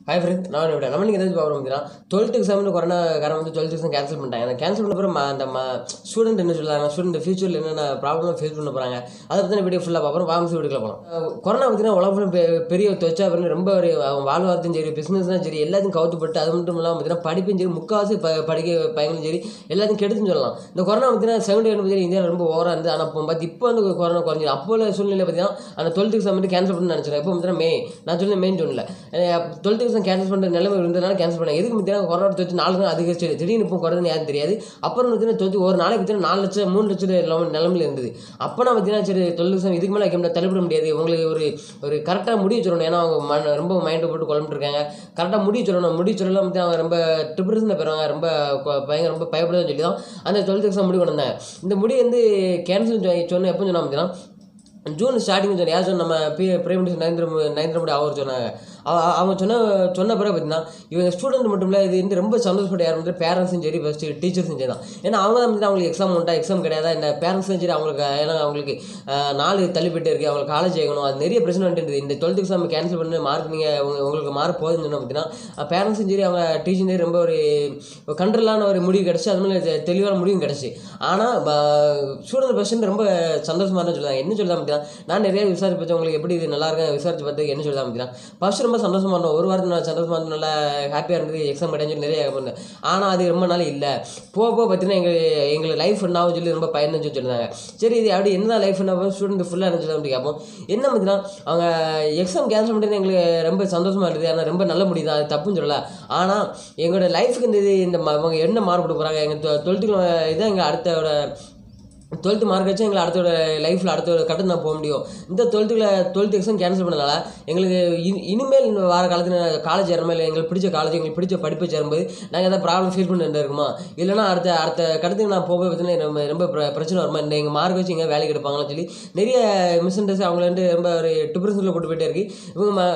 hi friend நான் விட நம்ம நீங்கள் எதாவது பார்க்குறோம் அப்படின்னா டுவெல்த் எக்ஸாம்னு கொரோனா காரணம் வந்து டுவெல்த் எக்ஸாம் கேன்சல் பண்ணிட்டாங்க அந்த கேன்சல் பண்ண அப்புறம் அந்த ஸ்டூடெண்ட் என்ன சொல்லுறாங்க ஸ்டூடெண்ட் ஃபியூச்சரில் என்னென்ன ப்ராப்ளம் ஃபேஸ் பண்ண போகிறாங்க அதை பற்றி வீடியோ ஃபுல்லாக பார்க்குறோம் வாங்க வீடியோக்குள்ள போகலாம் கொரோனா பார்த்தீங்கன்னா உலகம் பெ- பெரிய தொச்சா அப்படின்னு ரொம்ப ஒரு அவன் வாழ்வாரத்தையும் சரி பிஸ்னஸ்லாம் சரி எல்லாத்தையும் கவுத்துப்பட்டு அது மட்டும் இல்லாமல் பார்த்தீங்கன்னா படிப்பும் சரி முக்கால்வாசி ப படிக்க பையங்களும் சரி எல்லாத்தையும் கெடுத்துன்னு சொல்லலாம் இந்த கொரோனா பார்த்தீங்கன்னா செகண்ட் வேவ் பார்த்தீங்கன்னா இந்தியாவில் ரொம்ப ஓவராக இருந்து ஆனால் இப்போ பார்த்து இப்போ வந்து கொரோனா குறைஞ்சி அப்போ உள்ள சூழ்நிலை பார்த்தீங்கன்னா அந்த டுவெல்த் எக்ஸாம் வந்து கேன்சல் பண்ணி நினச்சிருக்கேன் இப்போ பார்த்தீங்கன்னா மே நான் சொன்னேன் மெயின் சொல்லல டுவெல்த் எக்ஸாம் கேன்சல் பண்ணுற நிலைமை இருந்ததுனால கேன்சல் பண்ணேன் எதுக்கு பார்த்தீங்கன்னா கொரோனா தொற்று நாலு நாள் அதிகரிச்சு திடீர்னு இப்போ குறைதுன்னு யாரும் தெரியாது அப்புறம் பார்த்தீங்கன்னா தொற்று ஒரு நாளைக்கு பார்த்தீங்கன்னா நாலு லட்சம் மூணு லட்சம் நிலைமை நிலமையில இருந்தது அப்போ நான் பார்த்தீங்கன்னா சரி டுவெல்த் எக்ஸாம் இதுக்கு மேலே வைக்க முடியாது தள்ளிவிட முடியாது உங்களுக்கு ஒரு ஒரு கரெக்டாக முடிவு சொல்லணும் ஏன்னா அவங்க மன ரொம்ப மைண்டை போட்டு குழம்பிட்டு இருக்காங்க கரெக்டாக முடிவு சொல்லணும் முடிவு சொல்லலாம் வந்து அவங்க ரொம்ப டிப்ரெஷனில் போயிடுவாங்க ரொம்ப கொ- பயங்கர ரொம்ப பயப்படுதுன்னு சொல்லி தான் அந்த டுவெல்த் எக்ஸாம் முடிவு கொண்டு வந்தாங்க இந்த முடிவு வந்து கேன்சல் சொன்ன எப்போ சொன்னா பார்த்தீங்கன்னா ஜூன் ஸ்டார்டிங் சொன்ன யார் சொன்ன நம்ம பி பிரைம் மினிஸ்டர் நரேந்திர மோ- நரேந்திர மோடி அவர் சொன்னாங்க அவ- அவ- அவங்க சொன்ன சொன்ன பிறகு பார்த்தீங்கன்னா இவங்க ஸ்டூடெண்ட் மட்டும் இல்லை இது வந்து ரொம்ப சந்தோஷப்பட்ட யார் வந்து பேரண்ட்ஸும் சரி ஃபஸ்ட்டு டீச்சர்ஸும் சரி தான் ஏன்னா அவங்க தான் வந்து அவங்களுக்கு எக்ஸாம் உண்டா எக்ஸாம் கிடையாதா இந்த பேரண்ட்ஸும் சரி அவங்களுக்கு ஏன்னா அவங்களுக்கு ஆஹ், நாலு தள்ளி போயிட்டே இருக்கு அவங்களுக்கு காலேஜ் ஆகணும் அது நிறைய பிரச்சனை வந்துட்டு இந்த டுவெல்த் எக்ஸாம் கேன்சல் பண்ணி மார்க் நீங்கள் உங்க உங்களுக்கு மார்க் போகுதுன்னு சொன்னால் பார்த்தீங்கன்னா பேரண்ட்ஸும் சரி அவங்க டீச்சரும் சரி ரொம்ப ஒரு கண்ட்ரோலான ஒரு முடிவு கிடச்சி அது மாதிரி தெ- தெளிவான முடிவும் கிடச்சி ஆனால் ஸ்டூடெண்ட் பர்சன் ரொம்ப சந்தோஷமாக தான் சொல்லுவாங்க என்ன சொல்லுதான் பார்த்தீங்கன்னா நான் நிறைய விசாரிப்பேன் உங்களுக்கு எப்படி இது நல்லா இருக்கு விசாரிச்சு பார்த்து என்ன சொல்லுதான் பார்த்தீங்கன்னா ஃபர்ஸ்ட் ரொம்ப சந்தோஷமா இருந்தோம் ஒரு வாரத்தில் நான் சந்தோஷமா இருந்தோம் நல்லா ஹாப்பியாக இருந்தது எக்ஸாம் கிடையாது சொல்லி நிறைய இருந்தேன் ஆனால் அது ரொம்ப நாள் இல்லை போக போக பார்த்தீங்கன்னா எங்கள் எங்களுக்கு லைஃப் என்ன ஆகும் சொல்லி ரொம்ப பயன்னு சொல்லி சொல்லியிருந்தாங்க சரி இது அப்படி என்ன லைஃப் என்ன ஸ்டூடெண்ட் ஃபுல்லாக என்ன சொல்லி அப்படி கேட்போம் என்ன பார்த்தீங்கன்னா அவங்க எக்ஸாம் கேன்சல் பண்ணிட்டு எங்களுக்கு ரொம்ப சந்தோஷமா இருக்குது ஆனால் ரொம்ப நல்ல முடியுது அது தப்புன்னு சொல்லல ஆனால் எங்களோட லைஃபுக்கு இந்த இது இந்த ம- அவங்க என்ன மார்க் கொடுக்க போகிறாங்க எங்கள் டுவெல்த்து இதான் எங்கள் அடுத்தோட டுவெல்த்து மார்க் வச்சு எங்களை அடுத்தோட லைஃப்பில் அடுத்த ஒரு கட்டம் தான் போக முடியும் இந்த டுவெல்த்தில் டுவெல்த் எக்ஸாம் கேன்சல் பண்ணனால எங்களுக்கு இனி- இனிமேல் இந்த வார காலத்தில் காலேஜ் சேரும் இல்லை எங்களுக்கு பிடிச்ச காலேஜ் எங்களுக்கு பிடிச்ச படிப்பு சேரும்போது நாங்கள் எதாவது ப்ராப்ளம் ஃபீல் பண்ணிட்டு இருக்குமா இல்லைனா அடுத்த அடுத்த கடத்துக்கு நான் போக பார்த்தீங்கன்னா ரொம்ப ரொம்ப பிர- பிரச்சனை வருமா இந்த எங்கள் மார்க் வச்சு எங்கே வேலைக்கு எடுப்பாங்கன்னு சொல்லி நிறைய மிஸ்அண்டர்ஸ் அவங்கள வந்து ரொம்ப ஒரு டிப்ரெஷனில் போட்டு போயிட்டே இருக்கு இவங்க ம-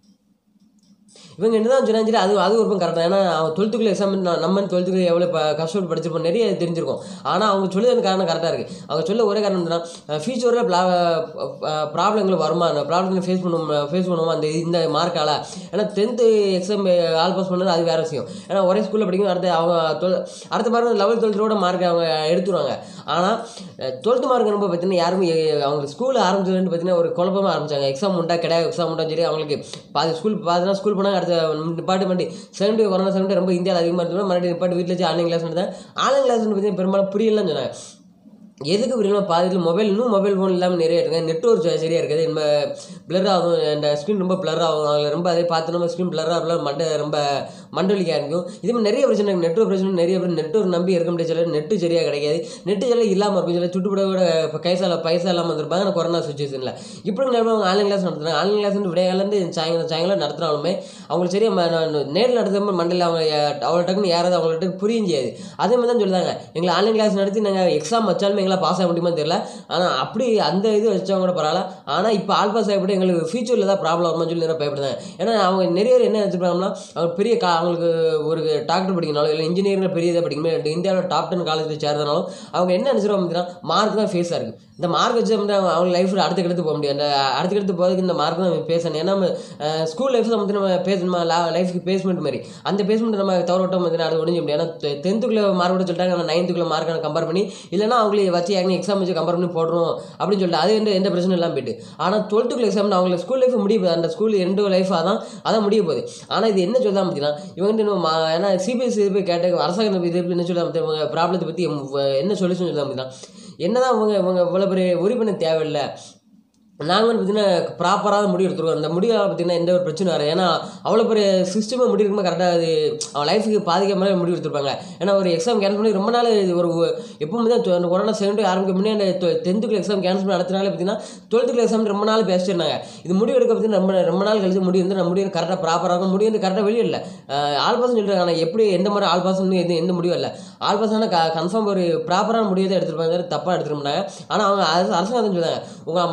இவங்க என்ன தான் சொன்னாங்க சரி அது அது ஒரு கரெக்டாக ஏன்னா அவன் டுவெல்த்துக்குள்ள எக்ஸாம் நம்ம டுவெல்த்துக்கு எவ்வளோ இப்போ கஷ்டப்பட்டு படிச்சிருப்போம் நிறைய தெரிஞ்சிருக்கும் ஆனால் அவங்க சொல்லுறது காரணம் கரெக்டாக இருக்குது அவங்க சொல்ல ஒரே காரணம் என்னன்னா ஃபியூச்சரில் ப்ராப்ளங்கள் வருமா அந்த ப்ராப்ளங்களை ஃபேஸ் பண்ணுவோம் ஃபேஸ் பண்ணுவோமா அந்த இந்த மார்க்கால் ஏன்னா டென்த்து எக்ஸாம் ஆல் பாஸ் பண்ணது அது வேறு விஷயம் ஏன்னா ஒரே ஸ்கூலில் படிக்கும் அடுத்து அவங்க டுவெல் அடுத்த மார்க் லெவல்த் டுவெல்த்தோட மார்க் அவங்க எடுத்துருவாங்க ஆனால் டுவெல்த் மார்க் ரொம்ப பார்த்தீங்கன்னா யாருமே எ- அவங்க ஸ்கூல் ஆரம்பிச்சதுன்னு பார்த்தீங்கன்னா ஒரு குழப்பமாக ஆரம்பிச்சாங்க எக்ஸாம் உண்டா கிடையாது எக்ஸாம் உண்டா சரி அவங்களுக்கு பாதி ஸ்கூல் பாதினா ஸ்கூல் போனாங்க அடுத்த டிபார்ட்மெண்ட் செகண்ட் கொரோனா செகண்ட் ரொம்ப இந்தியாவில் அதிகமாக இருந்தது மறுபடியும் டிபார்ட் வீட்டில் வச்சு ஆன்லைன் கிளாஸ் தான் ஆன்லைன் கிளாஸ் பார்த்தீங்கன்னா பெரும்பாலும் புரியலன்னு சொன்னாங்க எதுக்கு புரியல பாதியில் மொபைல் இன்னும் மொபைல் ஃபோன் இல்லாமல் நிறைய இருக்கு நெட்ஒர்க் சரியாக இருக்குது நம்ம பிளர் ஆகும் இந்த ஸ்க்ரீன் ரொம்ப பிளர் ஆகும் அதில் ரொம்ப அதே பார்த்து நம்ம ஸ்க்ரீன் பிளர் ஆகல மண்டை ரொம்ப மண்டலிக்க ஆரம்பிக்கும் இது மாதிரி நிறைய பிரச்சனை இருக்கு நெட்ஒர்க் பிரச்சனை நிறைய பேர் நெட்ஒர்க் நம்பி இருக்க முடியாது சில நெட்டு சரியாக கிடைக்காது நெட்டு சரியாக இல்லாமல் இருக்கும் சில சுட்டுப்பட விட இப்போ கைசால பைசா இல்லாமல் வந்திருப்பாங்க அந்த கொரோனா சுச்சுவேஷனில் இப்படி நேரம் அவங்க ஆன்லைன் கிளாஸ் நடத்துறாங்க ஆன்லைன் கிளாஸ் வந்து விடையாலேருந்து சாயங்காலம் சாயங்காலம் நடத்துனாலுமே அவங்களுக்கு சரியாக நேரில் நடத்தும் மண்டல அவங்க அவ்வளோ டக்குன்னு யாராவது அவங்கள்ட்ட புரியும் செய்யாது அதே மாதிரி தான் சொல்லுதாங்க எங்களை ஆன்லைன் கிளாஸ் நடத்தி நாங்கள் எக்ஸாம் வச்சாலுமே எங்களை பாஸ் ஆக முடியுமா தெரியல ஆனால் அப்படி அந்த இது வச்சவங்க கூட பரவாயில்ல ஆனால் இப்போ ஆல் பாஸ் ஆகிப்பட்டு எங்களுக்கு ஃபியூச்சரில் தான் ப்ராப்ளம் வருமா சொல்லி நிறைய பயப்படுறாங்க ஏன்னா அவங்க நிறைய பேர் என்ன நினச்சிருப்பாங்கன்னா அவங்க பெரிய கா அவங்களுக்கு ஒரு டாக்டர் படிக்கணும் இல்லை இன்ஜினியரிங் பெரிய இதாக படிக்கணும் இந்தியாவில் டாப் டென் காலேஜில் சேர்றதுனாலும் அவங்க என்ன நினச்சிருவாங்க பார்த்தீங்கன்னா மார்க் தான் ஃபேஸாக இருக்குது இந்த மார்க் வச்சு வந்து அவங்க அவங்க லைஃப்பில் அடுத்த கெடுத்து போக முடியும் அந்த அடுத்த கெடுத்து போகிறதுக்கு இந்த மார்க் தான் பேசணும் ஏன்னா நம்ம ஸ்கூல் லைஃப்பில் வந்து நம்ம பேசணுமா லைஃப்க்கு பேஸ்மெண்ட் மாதிரி அந்த பேஸ்மெண்ட் நம்ம தவற விட்டோம் வந்து அது ஒழிஞ்சு முடியும் ஏன்னா டென்த்துக்குள்ளே மார்க் விட சொல்லிட்டாங்க ஆனால் நைன்த்துக்குள்ள மார்க்கை கம்பேர் பண்ணி இல்லைனா அவங்களே வச்சு ஏங்க எக்ஸாம் வச்சு கம்பேர் பண்ணி போடுறோம் அப்படின்னு சொல்லிட்டு அது வந்து எந்த பிரச்சனையும் இல்லாமல் போயிட்டு ஆனால் டுவெல்த்துக்குள்ள எக்ஸாம் அவங்களுக்கு ஸ்கூல் லைஃப் முடிய போகுது அந்த ஸ்கூல் ரெண்டு லைஃபாக தான் அதான் முடிய போகுது ஆனால் இது என்ன சொல்லலாம் பார்த்தீங்கன்னா இவங்க வந்து இன்னும் மா- ஏன்னா சிபிஎஸ்சி போய் கேட்ட அரசாங்கம் இது என்ன சொல்லலாம் இவங்க ப்ராப்ளத்தை பற்றி என்ன சொல்யூஷன் சொல்லலாம் பார்த்தீங்கன்னா என்னதான் இவங்க இவங்க இவ்வளோ பெரிய உறுப்பினர் தேவையில்லை நாங்கள் வந்து பார்த்தீங்கன்னா ப்ராப்பராக முடிவு எடுத்துருவோம் அந்த முடிவை பார்த்தீங்கன்னா எந்த ஒரு பிரச்சனை வராது ஏன்னா அவ்வளோ பெரிய சிஸ்டமே முடிவு இருக்கும்போது கரெக்டாக அது அவன் லைஃபுக்கு பாதிக்க மாதிரி முடிவு எடுத்திருப்பாங்க ஏன்னா ஒரு எக்ஸாம் கேன்சல் பண்ணி ரொம்ப நாள் இது ஒரு எப்பவுமே தான் தொ- அந்த கொரோனா செகண்ட் ஆரம்பிக்க முன்னே அந்த டென்த்துக்குள்ள எக்ஸாம் கேன்சல் பண்ணி நடத்தினாலே பார்த்தீங்கன்னா டுவெல்த்துக்குள்ள எக்ஸாம் ரொம்ப நாள் பேசிட்டு இருந்தாங்க இது முடிவு எடுக்க பார்த்தீங்கன்னா ரொம்ப ரொம்ப நாள் கழிச்சு முடிவு வந்து நம்ம முடிவு கரெக்டாக ப்ராப்பராக முடிவு வந்து கரெக்டாக வெளியே இல்லை ஆல் பாஸ் சொல்லிட்டாங்க ஆனால் எப்படி எந்த மாதிரி ஆல் பாஸ் எந்த எந்த முடிவும் இல்லை ஆல் பாஸ் ஆனால் கன்ஃபார்ம் ஒரு ப்ராப்பரான முடிவு தான் எடுத்திருப்பாங்க தப்பாக எடுத்துக்க மாட்டாங்க ஆனால் அவங்க அரசு அரசாங்கம் தான் சொல்லுவாங்க உங்கள்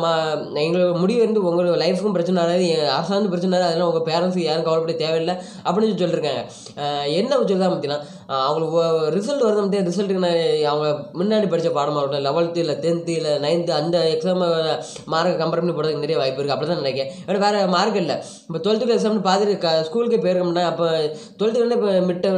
எங்களோட முடிவு வந்து உங்களோட லைஃபுக்கும் பிரச்சனை வராது என் அரசாங்கம் பிரச்சனை வராது அதெல்லாம் உங்கள் பேரண்ட்ஸுக்கு யாரும் கவலைப்பட தேவையில்லை அப்படின்னு சொல்லி சொல்லியிருக்காங்க அஹ் என்ன சொல்லுதான் பார்த்தீங்கன்னா அஹ் அவங்களுக்கு ரிசல்ட் வருது பார்த்தீங்கன்னா ரிசல்ட்டுக்கு நான் அவங்க முன்னாடி படித்த பாடமாக இருக்கட்டும் லெவல்த்து இல்லை டென்த்து இல்லை நைன்த்து அந்த எக்ஸாம் மார்க்கை கம்பேர் பண்ணி போடுறதுக்கு நிறைய வாய்ப்பு இருக்குது அப்படி தான் நினைக்கிறேன் ஏன்னா வேறு மார்க் இல்லை இப்போ டுவெல்த்து எக்ஸாம்னு பார்த்துட்டு க ஸ்கூலுக்கே போயிருக்கோம்னா அப்போ டுவெல்த்து வந்து இப்போ மிட்ட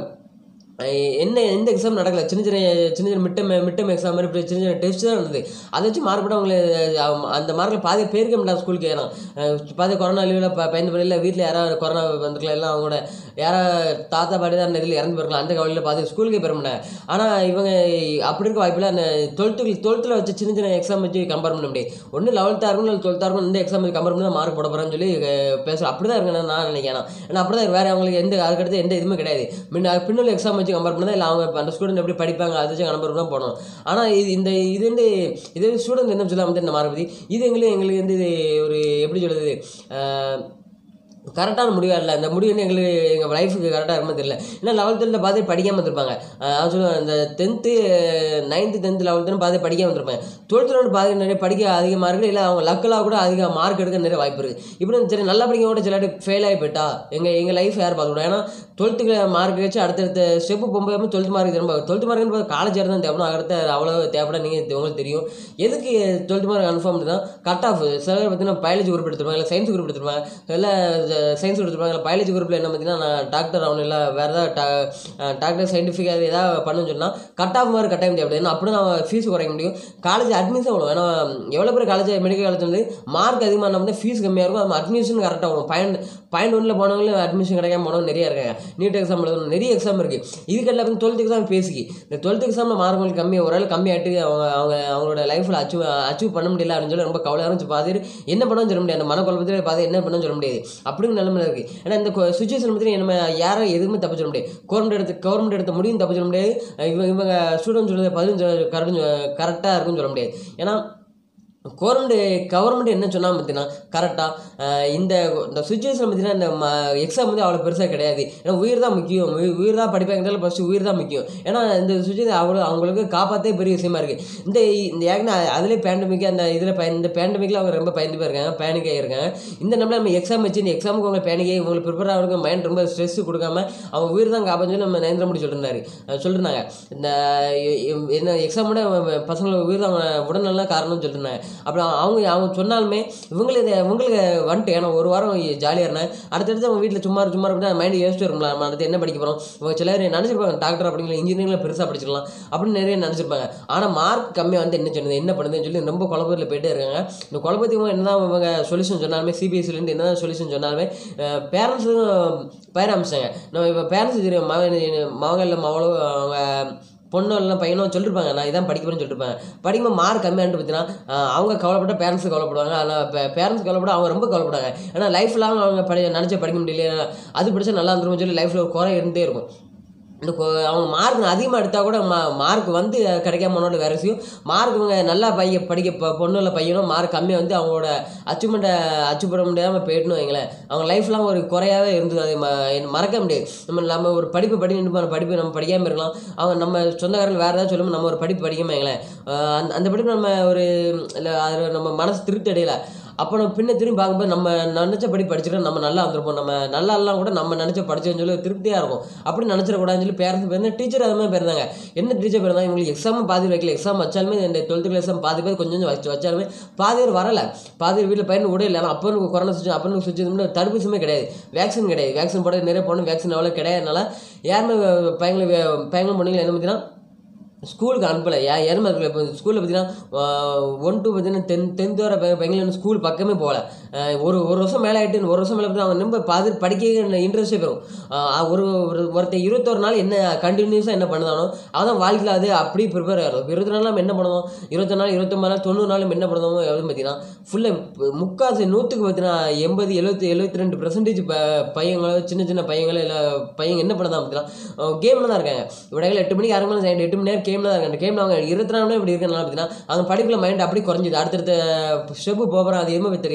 என்ன எந்த எக்ஸாம் நடக்கல சின்ன சின்ன சின்ன சின்ன மிட்டம் மிட்டம் எக்ஸாம் மாதிரி இப்படி சின்ன சின்ன டெஸ்ட் தான் இருந்தது அதை வச்சு மார்க் போட்டு அவங்களை அஹ், அந்த மார்க்கில் பாதி பேருக்க மாட்டாங்க ஸ்கூலுக்கு ஏன்னா அஹ், பாதி கொரோனா லீவில் ப பயந்து பண்ணல வீட்டில் யாராவது கொரோனா வந்திருக்கலாம் எல்லாம் அவங்களோட யாராவது தாத்தா பாட்டி தான் இதில் இறந்து போயிருக்கலாம் அந்த கவலையில் பார்த்து ஸ்கூலுக்கே பெற மாட்டாங்க ஆனால் இவங்க அப்படி இருக்க வாய்ப்பில் அந்த டுவெல்த்து டுவெல்த்தில் வச்சு சின்ன சின்ன எக்ஸாம் வச்சு கம்பேர் பண்ண முடியாது ஒன்று லெவல்த்தாக இருக்கும் இல்லை டுவெல்த்தாக இருக்கும் இந்த எக்ஸாம் வச்சு கம்பேர் பண்ணி தான் மார்க் போட போகிறேன்னு சொல்லி பேசுகிறேன் அப்படி தான் இருக்கேன் நான் நினைக்கிறேன் ஏன்னா அப்படி தான் வேறு அவங்களுக்கு எந்த அதுக்கடுத்து எந்த இதுவுமே கிடையாது முன்ன பின்னுள்ள எக்ஸாம் வச்சு கம்பேர் பண்ணால் இல்லை அவங்க இப்ப அந்த ஸ்டூடெண்ட் எப்படி படிப்பாங்க அதை வச்சு கம்பேர் தான் போடணும் ஆனால் இது இந்த இது வந்து இது ஸ்டூடெண்ட் என்ன சொல்லாமல் இந்த மார்க் பற்றி இது எங்களுக்கு எங்களுக்கு வந்து இது ஒரு எப்படி சொல்லுது அஹ், கரெக்டான முடிவாக இல்லை அந்த முடிவு வந்து எங்களுக்கு எங்கள் லைஃபுக்கு கரெக்டாக இருக்குமே தெரியல ஏன்னா லெவல்த்தில் பார்த்து படிக்காமல் இருந்திருப்பாங்க அஹ் சொல்லுவாங்க இந்த டென்த்து நைன்த்து டென்த்து லெவல்த்துன்னு பார்த்து படிக்காமல் இருந்திருப்பாங்க டுவெல்த்தில் வந்து பார்த்து நிறைய படிக்க அதிகமாக இருக்குது இல்லை அவங்க லக்கலாக கூட அதிக மார்க் எடுக்க நிறைய வாய்ப்பு இருக்குது இப்படி சரி நல்லா படிக்க கூட சில ஃபெயில் ஆகி போயிட்டா எங்கள் எங்கள் லைஃப் யார் பார்க்கக்கூடாது ஏன்னா டுவெல்த்துக்கு மார்க் வச்சு அடுத்தடுத்த ஸ்டெப்பு போகும்போது டுவெல்த் மார்க் திரும்ப டுவெல்த் மார்க்னு காலேஜ் தான் தேவைப்படும் அடுத்த அவ்வளோ தேவைப்பட நீங்கள் உங்களுக்கு தெரியும் எதுக்கு டுவெல்த் மார்க் கன்ஃபார்ம் தான் கட் ஆஃப் சில பேர் பார்த்தீங்கன்னா பயாலஜி குரூப் எடுத்துருவாங்க இல்லை சயின்ஸ் குரூப் எடுத்துருவாங்க இல்லை சயின்ஸ் எடுத்துருப்பாங்க இல்லை பயாலஜி குரூப்பில் என்ன பார்த்தீங்கன்னா நான் டாக்டர் ஆகணும் இல்லை வேறு ஏதாவது டாக்டர் சயின்டிஃபிக்காக ஏதாவது பண்ணணும்னு சொன்னால் கட் ஆஃப் மார்க் கட்டாயம் தேவைப்படுது ஏன்னா அப்படி நான் ஃபீஸ் குறைக்க முடியும் காலேஜ் அட்மிஷன் அவ்வளோ ஏன்னா எவ்வளோ பேர் காலேஜ் மெடிக்கல் காலேஜ் வந்து மார்க் அதிகமாக நம்ம ஃபீஸ் கம்மியாக இருக்கும் அது அட்மிஷன் கரெக்டாக வரும் பாயிண்ட் பாயிண்ட் ஒன்றில் போனவங்களும் அட்மிஷன் கிடைக்காம போனவங்க நிறைய இருக்காங்க நீட் எக்ஸாம் எழுதணும் நிறைய எக்ஸாம் இருக்குது இதுக்கெல்லாம் வந்து டுவெல்த் எக்ஸாம் பேசிக்கி இந்த டுவெல்த் எக்ஸாமில் மார்க் கம்மி ஓரளவு கம்மியாகிட்டு அவங்க அவங்க அவங்களோட லைஃப்பில் அச்சீவ் அச்சீவ் பண்ண முடியல அப்படின்னு சொல்லி ரொம்ப கவலையாக இருந்துச்சு பார்த்துட்டு என்ன பண்ணணும்னு சொல்ல முடியாது அந்த மனக்குழப்பத்தில் பார்த்து என்ன பண்ணணும்னு சொல்ல முடியாது அப்படிங்கிற நிலைமையில இருக்குது ஏன்னா இந்த சுச்சுவேஷன் பற்றி நம்ம யாரும் எதுவுமே தப்பு சொல்ல முடியாது கவர்மெண்ட் எடுத்து கவர்மெண்ட் எடுத்த முடியும் தப்பு சொல்ல முடியாது இவங்க இவங்க ஸ்டூடெண்ட் சொல்கிறது பதினஞ்சு கரெக்ட் கரெக்டாக இருக்குன்னு சொல்ல முடியாது ஏன்னா கவர்மெண்ட் கவர்மெண்ட் என்ன சொன்னால் பார்த்தீங்கன்னா கரெக்டாக இந்த இந்த சுச்சுவேஷன் பார்த்தீங்கன்னா இந்த எக்ஸாம் வந்து அவ்வளோ பெருசாக கிடையாது ஏன்னா உயிர் தான் முக்கியம் உயி- உயிர் தான் படிப்பாங்க ஃபஸ்ட்டு உயிர் தான் முக்கியம் ஏன்னா இந்த சுச்சுவேஷன் அவ்வளோ அவங்களுக்கு காப்பாற்றே பெரிய விஷயமா இருக்குது இந்த இந்த ஏன்னா அதிலே பேண்டமிக் அந்த இதில் பயன் இந்த பேண்டமிக்கில் அவங்க ரொம்ப பயந்து போயிருக்காங்க பேனிக் ஆகிருக்காங்க இந்த நம்மள நம்ம எக்ஸாம் வச்சு இந்த எக்ஸாமுக்கு அவங்க பேனிக் ஆகி உங்களுக்கு ப்ரிப்பேர் ஆகிறதுக்கு மைண்ட் ரொம்ப ஸ்ட்ரெஸ் கொடுக்காம அவங்க உயிர் தான் காப்பாற்று சொல்லி நம்ம நரேந்திர மோடி சொல்லியிருந்தாரு அஹ் சொல்லிருந்தாங்க இந்த எ- எ- என்ன எக்ஸாமோட பசங்களோட உயிர் தான் அவங்க உடல்நல காரணம்னு சொல்லியிருந்தாங்க அப்புறம் அவங்க அவங்க சொன்னாலுமே இவங்களுக்கு இது- இவங்களுக்கு வந்துட்டு ஏன்னா ஒரு வாரம் ஜாலியாக இருந்தேன் அடுத்தடுத்து அவங்க வீட்டில் சும்மா இரு- சும்மா இருந்தா மைண்ட் யோசிச்சு வரும்ல நம்ம அடுத்து என்ன படிக்க போகிறோம் இவங்க சிலர் நினச்சிருப்பாங்க டாக்டர் அப்படிங்கிற இன்ஜினியரிங்கில் பெருசாக படிச்சிடலாம் அப்படின்னு நிறைய நினச்சிருப்பாங்க ஆனால் மார்க் கம்மியாக வந்து என்ன சொன்னது என்ன பண்ணுதுன்னு சொல்லி ரொம்ப குழப்பத்தில் போயிட்டே இருக்காங்க இந்த குழப்பத்துக்கு இவங்க என்னதான் இவங்க சொல்யூஷன் சொன்னாலுமே சிபிஎஸ்சிலேருந்து என்னதான் சொல்யூஷன் சொன்னாலுமே பேரண்ட்ஸும் பயிர அமைச்சாங்க நம்ம இப்போ பேரண்ட்ஸ் தெரியும் மகன் மகன் இல்லை மகளோ அவங்க பொண்ணோ இல்லை பையனோ சொல்லிருப்பாங்க நான் இதான் படிக்க போறேன்னு சொல்லிருப்பாங்க படிக்கும்போது மார்க் கம்மியான்னு பார்த்தீங்கன்னா ஆஹ் அவங்க கவலைப்பட்ட பேரண்ட்ஸ் கவலைப்படுவாங்க ஆனால் பேரண்ட்ஸ் கவலைப்பட அவங்க ரொம்ப கவலைப்படாங்க ஏன்னா லைஃப் லாங் அவங்க படி நினச்ச படிக்க முடியல அது படிச்சா நல்லா இருந்துரும் சொல்லி லைஃப்பில் ஒரு குறை இருந்தே இருக்கும் இந்த கொ- அவங்க மார்க் அதிகமாக எடுத்தால் கூட மா மார்க் வந்து கிடைக்காம போனோட வேறு விஷயம் மார்க் இவங்க நல்லா பைய படிக்க பொ- பொண்ணு இல்லை பையனும் மார்க் கம்மியாக வந்து அவங்களோட அச்சீவ்மெண்ட்டை அச்சீவ் பண்ண முடியாமல் போயிட்டுன்னு வைங்களேன் அவங்க லைஃப்லாம் ஒரு குறையாவே இருந்தது அது ம என்ன மறக்க முடியாது நம்ம நம்ம ஒரு படிப்பு படி நின்று படிப்பு நம்ம படிக்காமல் இருக்கலாம் அவங்க நம்ம சொந்தக்காரர்கள் வேறு ஏதாவது சொல்லும்போது நம்ம ஒரு படிப்பு படிக்காம வைங்களேன் ஆஹ் அந்த அந்த படிப்பு நம்ம ஒரு இல்லை அது நம்ம மனசு திருப்தி அடையல அப்போ நம்ம பின்ன திரும்பி பார்க்கும்போது நம்ம நினச்சபடி படிச்சிட்டோம் நம்ம நல்லா வந்திருப்போம் நம்ம நல்லா எல்லாம் கூட நம்ம நினச்ச படிச்சோன்னு சொல்லி திருப்தியாக இருக்கும் அப்படி நினச்சிடக்கூடாதுன்னு சொல்லி பேரண்ட்ஸ் பேர் டீச்சர் அது மாதிரி பேருந்தாங்க என்ன டீச்சர் பேருந்தாங்க இவங்களுக்கு எக்ஸாம் பாதி வைக்கல எக்ஸாம் வச்சாலுமே இந்த டுவெல்த்து எக்ஸாம் பாதி பேர் கொஞ்சம் கொஞ்சம் வச்சு வச்சாலுமே பாதி பேர் வரல பாதி பேர் வீட்டில் பையன் விட இல்லை ஆனால் அப்போ எனக்கு கொரோனா சுச்சு அப்போ எனக்கு சுச்சு தடுப்பூசியுமே கிடையாது வேக்சின் கிடையாது வேக்சின் போட நிறைய போகணும் வேக்சின் அவ்வளோ கிடையாதுனால யாருமே பையங்களை பையங்களும் பொண்ணுங்களை என்ன பார்த்தீங்கன்னா ஸ்கூலுக்கு அனுப்பலை யா ஏன்னா இப்போ ஸ்கூலில் பார்த்தீங்கன்னா ஒன் டூ பார்த்தீங்கன்னா டென் டென்த் வர பையன் ஸ்கூல் பக்கமே போகல அஹ் ஒரு ஒரு வருஷம் மேலே ஆகிட்டு ஒரு வருஷம் மேலே போய் அவங்க ரொம்ப பாதி படிக்க இன்ட்ரெஸ்டே போயிடும் அஹ் ஒரு ஒரு ஒருத்தன் இருபத்தொரு நாள் என்ன கண்டினியூஸாக என்ன பண்ணுதானோ அதான் வாழ்க்கையில் அது அப்படி ப்ரிப்பேர் ஆகிடும் இருபத்தி நாள் நம்ம என்ன பண்ணுவோம் இருபத்தி நாள் இருபத்தொம்பது நாள் தொண்ணூறு நாள் நம்ம என்ன பண்ணுவோம் எவ்வளோ பார்த்தீங்கன்னா ஃபுல்லாக முக்காசு நூற்றுக்கு பார்த்தீங்கன்னா எண்பது எழுபத்தி எழுபத்தி ரெண்டு பெர்சன்டேஜ் பையங்களோ சின்ன சின்ன பையங்களோ இல்லை பையங்க என்ன பண்ணதான் பார்த்தீங்கன்னா கேமில் தான் இருக்காங்க இவடையில் எட்டு மணிக்கு அரை மணி நேரம் எட்டு மணி நேரம் கேமில் தான் இருக்காங்க கேமில் அவங்க இருபத்தி நாலு மணி நேரம் இப்படி இருக்கனால பார்த்தீங்கன்னா அவங்க படிப்பில் மைண்ட் அப்படி குறைஞ்சிது அடுத்தடுத்த ஸ்டெப்பு போகிறோம் அது எதுவுமே தெரியாது அவங்க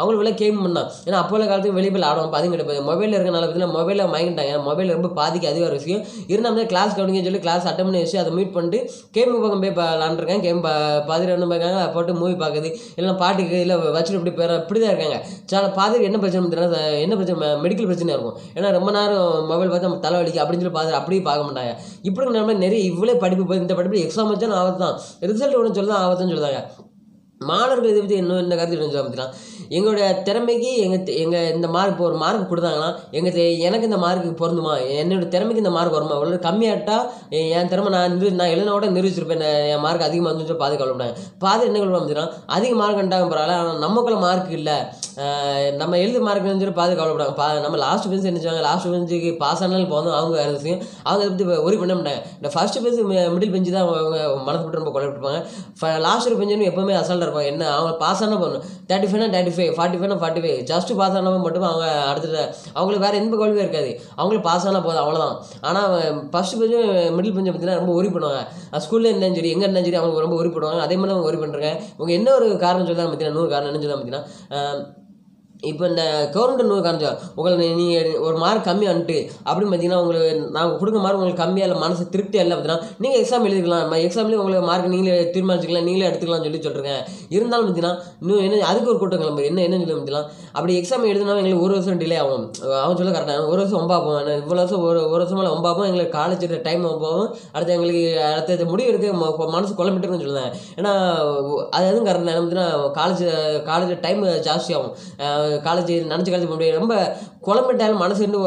அவங்களுக்கு வெளில கேம் பண்ணலாம் ஏன்னா அப்போ உள்ள காலத்துக்கு வெளியே போய் ஆடுவோம் அதுவும் கிடையாது மொபைலில் இருக்கனால பார்த்தீங்கன்னா மொபைலில் மயங்கிட்டாங்க மொபைல் ரொம்ப பாதிக்கு அதிக ஒரு விஷயம் இருந்தாலும் கிளாஸ் கவனிங்கன்னு சொல்லி கிளாஸ் அட்டன் பண்ணி வச்சு அதை மீட் பண்ணிட்டு கேம் பக்கம் போய் விளாண்டுருக்கேன் கேம் பாதிரி என்ன பார்க்காங்க போட்டு மூவி பார்க்குது இல்லைன்னா பாட்டுக்கு இல்லை வச்சுட்டு இப்படி பேர இப்படி தான் இருக்காங்க சில பாதிரி என்ன பிரச்சனை தெரியல என்ன பிரச்சனை மெடிக்கல் பிரச்சனையாக இருக்கும் ஏன்னா ரொம்ப நேரம் மொபைல் பார்த்து நம்ம தலைவலிக்கு அப்படின்னு சொல்லி பார்த்து அப்படியே பார்க்க மாட்டாங்க இப்படி நம்ம நிறைய இவ்வளோ படிப்பு போய் இந்த படிப்பு எக்ஸாம் வச்சாலும் ஆபத்து தான் ரிசல்ட் ஒன்று சொல்லி தான் ஆபத்துன்னு சொல்லுவாங்க மாணவர்கள் இதை பற்றி இன்னும் இந்த கருத்து என்ன சொல்ல பார்த்தீங்கன்னா எங்களுடைய திறமைக்கு எங்கள் எங்கள் இந்த மார்க் இப்போ ஒரு மார்க் கொடுத்தாங்கன்னா எங்கள் எனக்கு இந்த மார்க்கு பொருந்துமா என்னோட திறமைக்கு இந்த மார்க் வருமா இவ்வளோ கம்மியாட்டா என் என் திறமை நான் நிறு நான் எழுதினோட நிரூபிச்சிருப்பேன் நான் என் மார்க் அதிகமாக இருந்துச்சு பாதி கவலைப்படாங்க பாதி என்ன கவலை பார்த்தீங்கன்னா அதிக மார்க் கண்டாங்க பரவாயில்ல ஆனால் நமக்குள்ள மார்க் இல்லை நம்ம எழுது மார்க் இருந்துச்சு பாதி கவலைப்படாங்க பா நம்ம லாஸ்ட் பெஞ்ச் என்ன செய்வாங்க லாஸ்ட் பெஞ்சுக்கு பாஸ் ஆனாலும் போதும் அவங்க வேறு விஷயம் அவங்க அதை பற்றி ஒரி பண்ண மாட்டாங்க இந்த ஃபர்ஸ்ட் பெஞ்ச் மிடில் பெஞ்சு தான் அவங்க மனசு போட்டு ரொம்ப குழப்பிருப்பாங்க லாஸ்ட் பெஞ்சுன்னு எப்பவுமே அசால்ட்டாக இருப்பாங்க என்ன அவங்க பாஸ் ஆனால் போகணும் தேர்ட்டி ஃபைவ்னா தேர்ட்டி ஃபைவ் ஃபார்ட்டி ஃபைவ்னா ஃபார்ட்டி ஃபைவ் ஜஸ்ட் பாஸ் ஆனால் மட்டும் அவங்க அடுத்த அவங்களுக்கு வேறு எந்த கல்வியும் இருக்காது அவங்களுக்கு பாஸ் ஆனால் போதும் அவ்வளோதான் ஆனால் ஃபர்ஸ்ட் பெஞ்சும் மிடில் பெஞ்சை பார்த்தீங்கன்னா ரொம்ப ஒரி பண்ணுவாங்க ஸ்கூலில் இருந்தாலும் சரி எங்கே இருந்தாலும் சரி அவங்க ரொம்ப ஒரி பண்ணுவாங்க அதே மாதிரி அவங்க ஒரி பண்ணுறாங்க இவங்க என்ன ஒரு காரணம் சொல்லுறாங்க பார்த்தீங்கன்னா நூறு காரணம் என்ன சொல்லுறாங்க பார்த்தீங்கன்னா இப்போ இந்த கவர்மெண்ட் நூறு காரணம் உங்களை நீங்கள் ஒரு மார்க் கம்மி வந்துட்டு அப்படின்னு பார்த்தீங்கன்னா உங்களுக்கு நாங்கள் கொடுக்க மார்க் உங்களுக்கு கம்மியாக இல்லை மனசு திருப்தி இல்லை பார்த்தீங்கன்னா நீங்கள் எக்ஸாம் எழுதிக்கலாம் எக்ஸாம்லேயும் உங்களுக்கு மார்க் நீங்களே தீர்மானிச்சிக்கலாம் நீங்களே எடுத்துக்கலாம்னு சொல்லி சொல்கிறேன் இருந்தாலும் பார்த்தீங்கன்னா இன்னும் என்ன அதுக்கு ஒரு கூட்டம் கிளம்பு என்ன என்ன சொல்லி பார்த்தீங்கன்னா அப்படி எக்ஸாம் எழுதினா எங்களுக்கு ஒரு வருஷம் டிலே ஆகும் அவன் சொல்ல கரெக்டாக ஒரு வருஷம் ஒம்பாப்போம் இவ்வளோ வருஷம் ஒரு ஒரு வருஷமாக ஒம்பாப்போம் எங்களுக்கு காலேஜ் டைம் போகும் அடுத்து எங்களுக்கு அடுத்த முடிவு இருக்குது மனசு குழம்பிட்டுன்னு சொல்லுவேன் ஏன்னா அது எதுவும் கரெக்டாக என்ன பார்த்தீங்கன்னா காலேஜ் காலேஜ் டைம் ஜாஸ்தி ஆகும் காலேஜ் நினச்ச காலேஜ் போக முடியாது ரொம்ப குழம்பிட்டாலும் மனசு இருந்து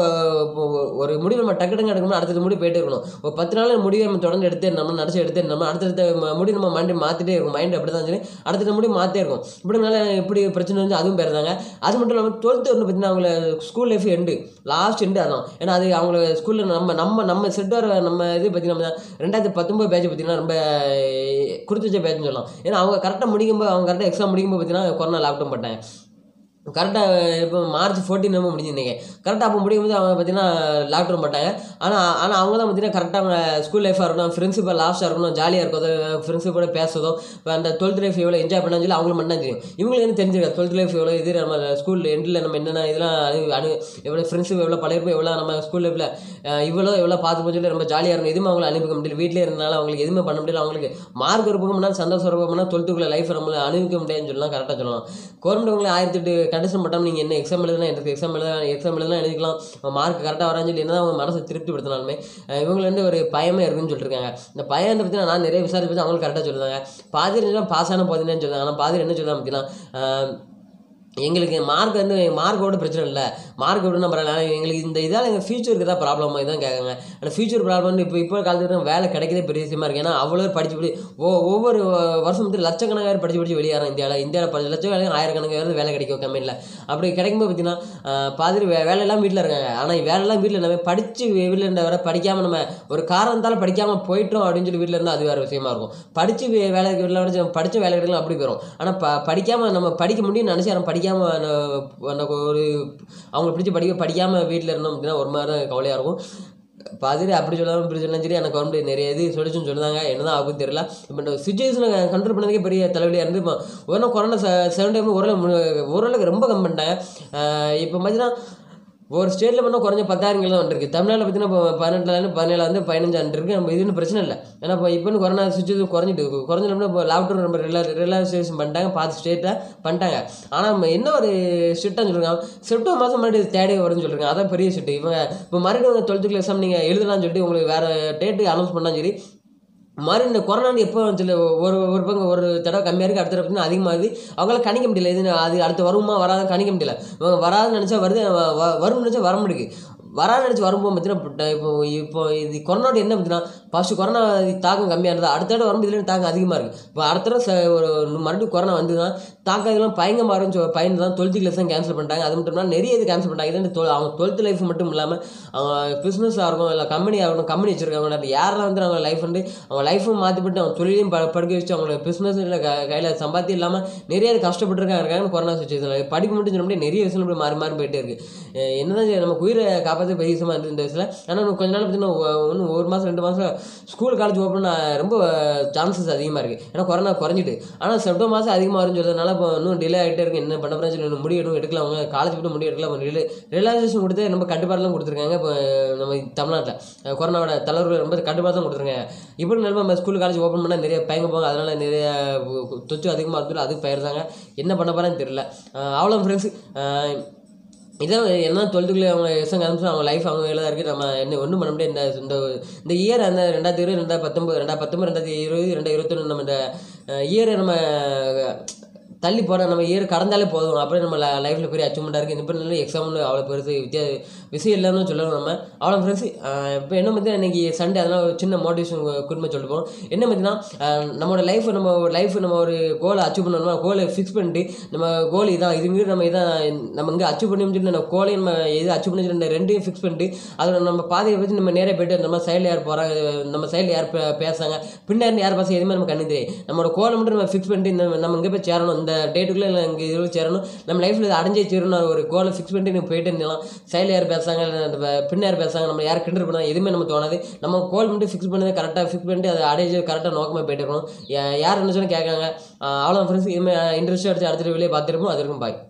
ஒரு முடிவு நம்ம டக்கு டக்கு எடுக்கணும் அடுத்தது முடிவு போயிட்டே இருக்கணும் ஒரு பத்து நாள் முடிவு நம்ம தொடர்ந்து எடுத்தே நம்ம நினச்சி எடுத்தே நம்ம அடுத்தடுத்த முடிவு நம்ம மைண்டு மாற்றிட்டே இருக்கும் மைண்ட் அப்படி தான் சரி அடுத்த முடிவு மாற்றே இருக்கும் இப்படினால இப்படி பிரச்சனை வந்து அதுவும் பேருந்தாங்க அது மட்டும் இல்லாமல் டுவெல்த்து வந்து பார்த்தீங்கன்னா அவங்கள school life end last end அதான் ஏன்னா அது அவங்கள ஸ்கூலில் நம்ம நம்ம நம்ம செட் வர நம்ம இது பார்த்தீங்கன்னா ரெண்டாயிரத்தி பத்தொம்பது பேட்ச் பார்த்தீங்கன்னா ரொம்ப கொடுத்து வச்ச பேட்ச்னு சொல்லலாம் ஏன்னா அவங்க கரெக்டாக முடிக்கும்போது அவங்க கரெக்டாக எக்ஸாம் முடிக்கும்போது பார்த்தீங்கன்னா கொரோனா லாக்டவுன் போட்டாங்க கரெக்டாக இப்போ மார்ச் ஃபோர்டீன் நம்ம முடிஞ்சிருந்தீங்க கரெக்டாக அப்போ முடியும் போது அவங்க பார்த்தீங்கன்னா லாக்டவுன் போட்டாங்க ஆனால் ஆனால் அவங்க தான் பார்த்தீங்கன்னா கரெக்டாக அவங்க ஸ்கூல் லைஃபாக இருக்கணும் ஃப்ரெண்ட்ஸ் இப்போ லாஸ்ட்டாக இருக்கணும் ஜாலியாக இருக்கிறதோ ஃப்ரெண்ட்ஸு கூட பேசுறதோ இப்போ அந்த டுவெல்த் லைஃப் எவ்வளோ என்ஜாய் பண்ணான்னு சொல்லி அவங்களுக்கு மட்டும் தான் தெரியும் இவங்களுக்கு என்ன தெரிஞ்சிருக்காது டுவெல்த் லைஃப் எவ்வளோ இது நம்ம ஸ்கூல் எண்டில் நம்ம என்னென்ன இதெல்லாம் அனு அனு எவ்வளோ ஃப்ரெண்ட்ஸு எவ்வளோ பழையிருப்போம் எவ்வளோ நம்ம ஸ்கூல் லைஃப்பில் இவ்வளோ எவ்வளோ பார்த்து சொல்லி ரொம்ப ஜாலியாக இருக்கும் எதுவுமே அவங்களை அனுப்பிக்க முடியல வீட்டிலே இருந்தனால அவங்களுக்கு எதுவுமே பண்ண முடியல அவங்களுக்கு மார்க் ஒரு பக்கம்னா சந்தோஷம் ஒரு பக்கம்னா டுவெல்த்துக்குள்ள லைஃப் நம்மளை அனுபவிக்க முடியாதுன்னு சொல்லலாம் கரெக்டாக சொல்லலாம் கவர்மெண்ட் உங்களை ஆயிரத்தி எட்டு கண்டிஷன் பட்டம் நீங்கள் என்ன எக்ஸாம் எழுதுனா எனக்கு எக்ஸாம் எழுத எக்ஸாம் எழுதுனா எழுதிக்கலாம் மார்க் கரெக்டாக வரான்னு சொல்லி என்ன அவங்க மனசை திருப்திப்படுத்தினாலுமே இவங்க வந்து ஒரு பயமே இருக்குன்னு சொல்லியிருக்காங்க இந்த பயம் பற்றி நான் நிறைய விசாரிச்சு அவங்களுக்கு கரெக்டாக சொல்லுவாங்க பாதி பாஸ் ஆன போதுன்னு சொல்லுவாங்க ஆனால் பாதி என்ன சொல்லுவாங்க பார்த்தீங்கன்னா எங்களுக்கு மார்க் வந்து மார்க்கோட பிரச்சனை இல்லை மார்க் எப்படின்னா பரவாயில்ல எங்களுக்கு இந்த இதால் எங்கள் ஃபியூச்சருக்கு தான் ப்ராப்ளம் தான் கேட்குறாங்க ஆனால் ஃபியூச்சர் ப்ராப்ளம் இப்போ இப்போ காலத்தில் வேலை கிடைக்கிறதே பெரிய விஷயமா இருக்குது ஏன்னா அவ்வளோ படிச்சு படி ஓ ஒவ்வொரு வருஷம் வந்து லட்சக்கணக்காக பேர் படிச்சு படிச்சு வெளியேறாங்க இந்தியாவில் இந்தியாவில் பத்து லட்சம் வேலை ஆயிரக்கணக்காக பேர் வேலை கிடைக்கும் கம்பெனியில் அப்படி கிடைக்கும்போது பார்த்தீங்கன்னா பாதிரி வே வேலையெல்லாம் வீட்டில் இருக்காங்க ஆனால் வேலையெல்லாம் வீட்டில் நம்ம படித்து வீட்டில் இருந்த வர படிக்காமல் நம்ம ஒரு காரணத்தால் படிக்காமல் போயிட்டோம் அப்படின்னு சொல்லி வீட்டில் இருந்தால் அது வேறு விஷயமா இருக்கும் படித்து வேலைக்கு வீட்டில் படித்த வேலை கிடைக்கலாம் அப்படி போயிடும் ஆனால் ப படிக்காமல் நம்ம படிக்க முடியும்னு நினச்சி ஆனால் படிக்காமல் எனக்கு ஒரு அவங்களை பிடிச்சி படிக்க படிக்காமல் வீட்டில் இருந்தோம் அப்படின்னா ஒரு மாதிரி தான் கவலையாக இருக்கும் பாதிரி அப்படி சொல்லாமல் இப்படி சொன்னாலும் சரி எனக்கு கவர்மெண்ட் நிறைய இது சொல்லிச்சுன்னு சொல்லுதாங்க என்னதான் ஆகும் தெரியல இப்போ இந்த சுச்சுவேஷனை கண்ட்ரோல் பண்ணதுக்கே பெரிய தலைவலியாக இருந்து இப்போ ஒரு கொரோனா செவன் டைம் ஓரளவு ஓரளவுக்கு ரொம்ப கம்மி பண்ணிட்டாங்க இப்போ பார்த்தீங்கன்னா ஒரு ஸ்டேட்டில் பண்ணால் குறைஞ்ச பத்தாயிரங்கள் தான் வந்துருக்கு தமிழ்நாட்டில் பார்த்தீங்கன்னா இப்போ பதினெட்டுலேருந்து பதினேழாந்து பதினஞ்சு வந்துருக்கு நம்ம இதுன்னு பிரச்சனை இல்லை ஏன்னா இப்போ இப்போ கொரோனா சுச்சுவேஷன் குறைஞ்சிட்டு குறைஞ்சிட்டோம்னா இப்போ லாக்டவுன் நம்ம ரிலா ரிலாக்ஸேஷன் பண்ணிட்டாங்க பார்த்து ஸ்டேட்டை பண்ணிட்டாங்க ஆனால் நம்ம என்ன ஒரு ஸ்ட்ரிக்டாக சொல்லிருக்காங்க செப்டம்பர் மாதம் மறுபடியும் தேடி வரும்னு சொல்லிருக்காங்க அதான் பெரிய ஸ்ட்ரிக்ட் இவங்க இப்போ மறுபடியும் டுவெல்த்து கிளாஸ் எக்ஸாம் நீங்கள் எழுதலாம்னு சொல்லிட்டு உங்களுக்கு வேறு டேட்டு அனௌன்ஸ் பண்ணாலும் சரி மாதிரி இந்த கொரோனா எப்போ வந்துச்சு ஒரு ஒரு பங்கு ஒரு தடவை கம்மியாக இருக்குது அடுத்த தடவை அதிகமாகுது அவங்களால கணிக்க முடியல இது அது அடுத்து வருமா வராதுன்னு கணிக்க முடியல வராதுன்னு நினச்சா வருது வரும்னு நினச்சா வர முடியுது வரான்னு நினச்சி வரும்போது பார்த்தீங்கன்னா இப்போ இப்போ இது கொரோனாவோட என்ன பார்த்தீங்கன்னா ஃபஸ்ட்டு கொரோனா தாக்கம் கம்மியாக இருந்தால் அடுத்த தடவை வரும்போது இதுலேயும் தாக்கம் அதிகமாக இருக்குது இப்போ அடுத்த தடவை ச ஒரு மறுபடியும் கொரோனா வந்துதுன்னா தாக்கம் இதெல்லாம் பயங்கரமாக இருந்துச்சு பயந்து தான் டுவெல்த்து கிளாஸ் தான் கேன்சல் பண்ணிட்டாங்க அது மட்டும் இல்லாமல் நிறைய இது கேன்சல் பண்ணிட்டாங்க இது அவங்க டுவெல்த் லைஃப் மட்டும் இல்லாமல் அவங்க பிஸ்னஸாக இருக்கும் இல்லை கம்பெனி ஆகணும் கம்பெனி வச்சிருக்காங்க யாரெல்லாம் வந்து அவங்க லைஃப் வந்து அவங்க லைஃப்பும் மாற்றிப்பட்டு அவங்க தொழிலையும் ப படுக்க வச்சு அவங்களோட பிஸ்னஸ் இல்லை க கையில் சம்பாத்தி இல்லாமல் நிறைய கஷ்டப்பட்டுருக்காங்க இருக்காங்க கொரோனா சுச்சுவேஷன் படிக்க மட்டும் சொல்ல முடியாது நிறைய விஷயம் இப்படி மாறி மாறி போயிட்டே இருக்குது என்னதான் நம்ம உயிரை காப்பாற்ற காப்பாற்ற பெரிய விஷயமா இருந்தது இந்த வயசில் ஆனால் இன்னும் கொஞ்ச நாள் பார்த்தீங்கன்னா இன்னும் ஒரு மாதம் ரெண்டு மாதம் ஸ்கூல் காலேஜ் ஓப்பன் ரொம்ப சான்சஸ் அதிகமாக இருக்குது ஏன்னா கொரோனா குறைஞ்சிட்டு ஆனால் செப்டம்பர் மாதம் அதிகமாக வரும்னு சொல்றதுனால இப்போ இன்னும் டிலே ஆகிட்டே இருக்கு என்ன பண்ண போகிறேன்னு சொல்லி இன்னும் முடிவு எதுவும் எடுக்கல அவங்க காலேஜ் விட்டு முடிவு எடுக்கல அவங்க ரிலே ரிலாக்ஸேஷன் கொடுத்து நம்ம கட்டுப்பாடுலாம் கொடுத்துருக்காங்க இப்போ நம்ம தமிழ்நாட்டில் கொரோனாவோட தலைவர்கள் ரொம்ப கட்டுப்பாடு தான் கொடுத்துருக்காங்க இப்படி நிலைமை நம்ம ஸ்கூல் காலேஜ் ஓப்பன் பண்ணால் நிறைய பயங்க போங்க அதனால நிறைய தொற்று அதிகமாக இருக்குது அது பயிர்தாங்க என்ன பண்ண போகிறேன்னு தெரியல அவ்வளோ ஃப்ரெண்ட்ஸ் இதான் என்ன டுவெல்த்துக்குள்ளே அவங்க எஸ்எங் ஆரம்பிச்சு அவங்க லைஃப் அவங்க கையில் தான் இருக்குது நம்ம என்ன ஒன்றும் பண்ண முடியாது இந்த இந்த இந்த இயர் அந்த ரெண்டாயிரத்தி இருபது ரெண்டாயிரத்தி பத்தொம்பது ரெண்டாயிரத்தி பத்தொம்பது ரெண்டாயிரத்தி இருபது ரெண்டாயிரத்தி இருபத்தொன்று நம்ம இந்த இயரை நம்ம தள்ளி போகிற நம்ம இயர் கடந்தாலே போதும் அப்படியே நம்ம லைஃப்பில் பெரிய அச்சீவ்மெண்ட்டாக இருக்குது இப்போ நல்ல எக்ஸாம்னு அவ்வளோ பெருசு வித்தியா விஷயம் இல்லைன்னு சொல்லணும் நம்ம அவ்வளோ ஃப்ரெண்ட்ஸ் இப்போ என்ன பார்த்தீங்கன்னா இன்றைக்கி சண்டே அதெல்லாம் ஒரு சின்ன மோட்டிவேஷன் குடும்பம் சொல்லிட்டு போகிறோம் என்ன பார்த்தீங்கன்னா நம்மளோட லைஃப் நம்ம லைஃப் நம்ம ஒரு கோலை அச்சீவ் பண்ணணுமா கோலை ஃபிக்ஸ் பண்ணிட்டு நம்ம கோல் இதான் இது மீறி நம்ம இதான் நம்ம இங்கே அச்சீவ் பண்ணி சொல்லி நம்ம கோலையும் நம்ம எது அச்சீவ் பண்ணி சொல்லி ரெண்டையும் ஃபிக்ஸ் பண்ணிட்டு அதில் நம்ம பாதையை வச்சு நம்ம நேராக போயிட்டு நம்ம சைடில் யார் போகிறாங்க நம்ம சைடில் யார் பே- பேசுறாங்க பின்னாடி யார் பேச எதுவுமே நம்ம கண்ணு தெரியும் நம்மளோட கோலை மட்டும் நம்ம ஃபிக்ஸ் பண்ணிட்டு இந்த நம்ம இங்கே போய் சேரணும் இந்த டேட்டுக்குள்ளே இல்லை இங்கே இதில் சேரணும் நம்ம லைஃப்பில் இதை அடைஞ்சே சேரணும் ஒரு கோலை ஃபிக்ஸ் பண்ணிட்டு நம்ம போயிட்டு இருந்தலாம் சைடில் யார் பேசுறாங்க இல்லை அந்த ப- பின்ன யார் பேசுறாங்க நம்ம யார் கிண்டல் பண்ணாங்க எதுவுமே நம்ம தோணாது நம்ம கோல் மட்டும் ஃபிக்ஸ் பண்ணது கரெக்டாக ஃபிக்ஸ் பண்ணிட்டு அதை அடைஞ்சு கரெக்டாக நோக்கமாக போயிட்டு இருக்கணும் யா- யார் என்ன சொன்னால் கேட்காங்க அவ்வளோ ஃப்ரெண்ட்ஸ் இதுமாதிரி இன்ட்ரெஸ்ட் எடுத்து அடுத்த வெளியே பார்த்துருப்போம் அது இருக்கும் பாய்